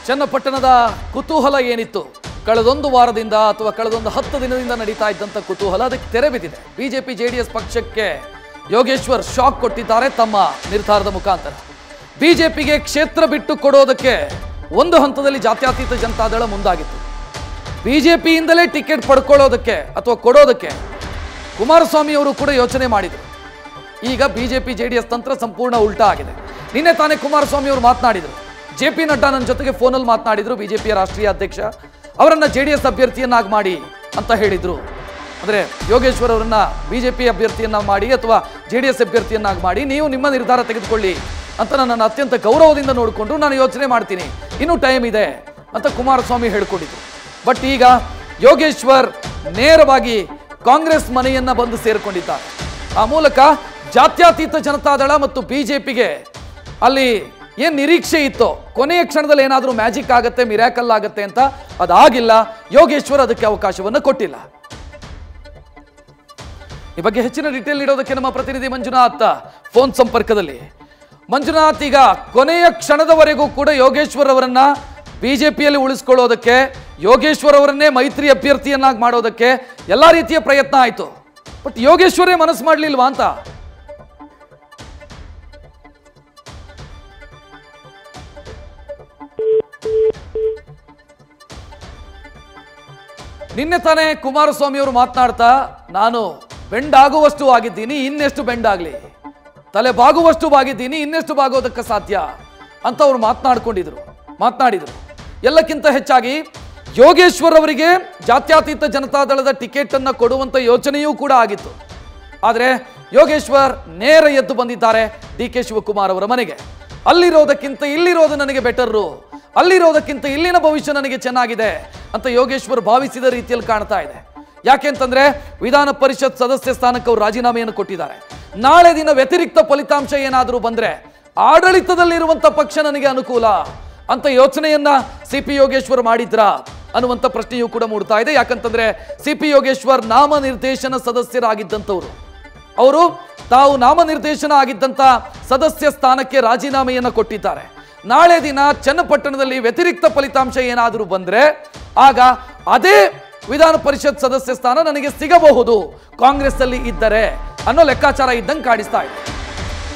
ಚನ್ನಪಟ್ಟಣದ ಕುತೂಹಲ ಏನಿತ್ತು ಕಳೆದೊಂದು ವಾರದಿಂದ ಅಥವಾ ಕಳೆದೊಂದು ಹತ್ತು ದಿನದಿಂದ ನಡೀತಾ ಇದ್ದಂಥ ಕುತೂಹಲ ಅದಕ್ಕೆ ತೆರೆ ಬಿದ್ದಿದೆ ಬಿಜೆಪಿ ಜೆಡಿಎಸ್ ಪಕ್ಷಕ್ಕೆ ಯೋಗೇಶ್ವರ್ ಶಾಕ್ ಕೊಟ್ಟಿದ್ದಾರೆ ತಮ್ಮ ನಿರ್ಧಾರದ ಮುಖಾಂತರ ಬಿಜೆಪಿಗೆ ಕ್ಷೇತ್ರ ಬಿಟ್ಟು ಕೊಡೋದಕ್ಕೆ ಒಂದು ಹಂತದಲ್ಲಿ ಜಾತ್ಯತೀತ ಜನತಾದಳ ಮುಂದಾಗಿತ್ತು ಬಿಜೆಪಿಯಿಂದಲೇ ಟಿಕೆಟ್ ಪಡ್ಕೊಳ್ಳೋದಕ್ಕೆ ಅಥವಾ ಕೊಡೋದಕ್ಕೆ ಕುಮಾರಸ್ವಾಮಿ ಅವರು ಕೂಡ ಯೋಚನೆ ಮಾಡಿದರು ಈಗ ಬಿಜೆಪಿ ಜೆಡಿಎಸ್ ತಂತ್ರ ಸಂಪೂರ್ಣ ಉಲ್ಟಾ ಆಗಿದೆ ನಿನ್ನೆ ತಾನೇ ಕುಮಾರಸ್ವಾಮಿ ಅವರು ಮಾತನಾಡಿದರು ಜೆ ಪಿ ನಡ್ಡಾ ನನ್ನ ಜೊತೆಗೆ ಫೋನಲ್ಲಿ ಮಾತನಾಡಿದರು ಬಿಜೆಪಿಯ ರಾಷ್ಟ್ರೀಯ ಅಧ್ಯಕ್ಷ ಅವರನ್ನ ಜೆ ಡಿ ಎಸ್ ಅಭ್ಯರ್ಥಿಯನ್ನಾಗಿ ಮಾಡಿ ಅಂತ ಹೇಳಿದ್ರು ಅಂದರೆ ಯೋಗೇಶ್ವರ್ ಅವರನ್ನ ಬಿಜೆಪಿ ಅಭ್ಯರ್ಥಿಯನ್ನ ಮಾಡಿ ಅಥವಾ ಜೆ ಡಿ ಎಸ್ ಅಭ್ಯರ್ಥಿಯನ್ನಾಗಿ ಮಾಡಿ ನೀವು ನಿಮ್ಮ ನಿರ್ಧಾರ ತೆಗೆದುಕೊಳ್ಳಿ ಅಂತ ನನ್ನನ್ನು ಅತ್ಯಂತ ಗೌರವದಿಂದ ನೋಡಿಕೊಂಡು ನಾನು ಯೋಚನೆ ಮಾಡ್ತೀನಿ ಇನ್ನೂ ಟೈಮ್ ಇದೆ ಅಂತ ಕುಮಾರಸ್ವಾಮಿ ಹೇಳ್ಕೊಂಡಿದ್ರು ಬಟ್ ಈಗ ಯೋಗೇಶ್ವರ್ ನೇರವಾಗಿ ಕಾಂಗ್ರೆಸ್ ಮನೆಯನ್ನ ಬಂದು ಸೇರಿಕೊಂಡಿದ್ದಾರೆ ಆ ಮೂಲಕ ಜಾತ್ಯತೀತ ಜನತಾದಳ ಮತ್ತು ಬಿಜೆಪಿಗೆ ಅಲ್ಲಿ ಏನ್ ನಿರೀಕ್ಷೆ ಇತ್ತೋ ಕೊನೆಯ ಕ್ಷಣದಲ್ಲಿ ಏನಾದರೂ ಮ್ಯಾಜಿಕ್ ಆಗತ್ತೆ ಮಿರಾಕಲ್ ಆಗತ್ತೆ ಅಂತ ಅದಾಗಿಲ್ಲ ಯೋಗೇಶ್ವರ್ ಅದಕ್ಕೆ ಅವಕಾಶವನ್ನು ಕೊಟ್ಟಿಲ್ಲ ಈ ಬಗ್ಗೆ ಹೆಚ್ಚಿನ ಡೀಟೇಲ್ ನೀಡೋದಕ್ಕೆ ನಮ್ಮ ಪ್ರತಿನಿಧಿ ಮಂಜುನಾಥ್ ಫೋನ್ ಸಂಪರ್ಕದಲ್ಲಿ ಮಂಜುನಾಥ್ ಈಗ ಕೊನೆಯ ಕ್ಷಣದವರೆಗೂ ಕೂಡ ಯೋಗೇಶ್ವರ್ ಅವರನ್ನ ಬಿಜೆಪಿಯಲ್ಲಿ ಉಳಿಸ್ಕೊಳ್ಳೋದಕ್ಕೆ ಯೋಗೇಶ್ವರ್ ಅವರನ್ನೇ ಮೈತ್ರಿ ಅಭ್ಯರ್ಥಿಯನ್ನಾಗಿ ಮಾಡೋದಕ್ಕೆ ಎಲ್ಲಾ ರೀತಿಯ ಪ್ರಯತ್ನ ಆಯಿತು ಬಟ್ ಯೋಗೇಶ್ವರೇ ಮನಸ್ಸು ಮಾಡಲಿಲ್ವಾ ಅಂತ ನಿನ್ನೆ ತಾನೇ ಕುಮಾರಸ್ವಾಮಿ ಅವರು ಮಾತನಾಡ್ತಾ ನಾನು ಬೆಂಡ್ ಆಗುವಷ್ಟು ಆಗಿದ್ದೀನಿ ಇನ್ನೆಷ್ಟು ಬೆಂಡ್ ಆಗಲಿ ತಲೆ ಬಾಗುವಷ್ಟು ಬಾಗಿದ್ದೀನಿ ಇನ್ನೆಷ್ಟು ಬಾಗೋದಕ್ಕೆ ಸಾಧ್ಯ ಅಂತ ಅವರು ಮಾತನಾಡ್ಕೊಂಡಿದ್ರು ಮಾತನಾಡಿದರು ಎಲ್ಲಕ್ಕಿಂತ ಹೆಚ್ಚಾಗಿ ಯೋಗೇಶ್ವರ್ ಅವರಿಗೆ ಜಾತ್ಯತೀತ ಜನತಾದಳದ ಟಿಕೆಟ್ ಅನ್ನ ಕೊಡುವಂತ ಯೋಚನೆಯೂ ಕೂಡ ಆಗಿತ್ತು ಆದರೆ ಯೋಗೇಶ್ವರ್ ನೇರ ಎದ್ದು ಬಂದಿದ್ದಾರೆ ಡಿ ಕೆ ಶಿವಕುಮಾರ್ ಅವರ ಮನೆಗೆ ಅಲ್ಲಿರೋದಕ್ಕಿಂತ ಇಲ್ಲಿರೋದು ನನಗೆ ಬೆಟರ್ರು ಅಲ್ಲಿರೋದಕ್ಕಿಂತ ಇಲ್ಲಿನ ಭವಿಷ್ಯ ನನಗೆ ಚೆನ್ನಾಗಿದೆ ಅಂತ ಯೋಗೇಶ್ವರ್ ಭಾವಿಸಿದ ರೀತಿಯಲ್ಲಿ ಕಾಣ್ತಾ ಇದೆ ಯಾಕೆಂತಂದ್ರೆ ವಿಧಾನ ಪರಿಷತ್ ಸದಸ್ಯ ಸ್ಥಾನಕ್ಕೆ ಅವರು ರಾಜೀನಾಮೆಯನ್ನು ಕೊಟ್ಟಿದ್ದಾರೆ ನಾಳೆ ದಿನ ವ್ಯತಿರಿಕ್ತ ಫಲಿತಾಂಶ ಏನಾದರೂ ಬಂದ್ರೆ ಆಡಳಿತದಲ್ಲಿರುವಂತ ಪಕ್ಷ ನನಗೆ ಅನುಕೂಲ ಅಂತ ಯೋಚನೆಯನ್ನ ಸಿ ಪಿ ಯೋಗೇಶ್ವರ್ ಮಾಡಿದ್ರಾ ಅನ್ನುವಂಥ ಪ್ರಶ್ನೆಯೂ ಕೂಡ ಮೂಡ್ತಾ ಇದೆ ಯಾಕಂತಂದ್ರೆ ಸಿ ಪಿ ಯೋಗೇಶ್ವರ್ ನಾಮನಿರ್ದೇಶನ ಸದಸ್ಯರಾಗಿದ್ದಂಥವ್ರು ಅವರು ತಾವು ನಾಮನಿರ್ದೇಶನ ಆಗಿದ್ದಂಥ ಸದಸ್ಯ ಸ್ಥಾನಕ್ಕೆ ರಾಜೀನಾಮೆಯನ್ನು ಕೊಟ್ಟಿದ್ದಾರೆ ನಾಳೆ ದಿನ ಚನ್ನಪಟ್ಟಣದಲ್ಲಿ ವ್ಯತಿರಿಕ್ತ ಫಲಿತಾಂಶ ಏನಾದರೂ ಬಂದ್ರೆ ಆಗ ಅದೇ ವಿಧಾನ ಪರಿಷತ್ ಸದಸ್ಯ ಸ್ಥಾನ ನನಗೆ ಸಿಗಬಹುದು ಕಾಂಗ್ರೆಸ್ ಅಲ್ಲಿ ಇದ್ದರೆ ಅನ್ನೋ ಲೆಕ್ಕಾಚಾರ ಇದ್ದಂಗೆ ಕಾಣಿಸ್ತಾ ಇದೆ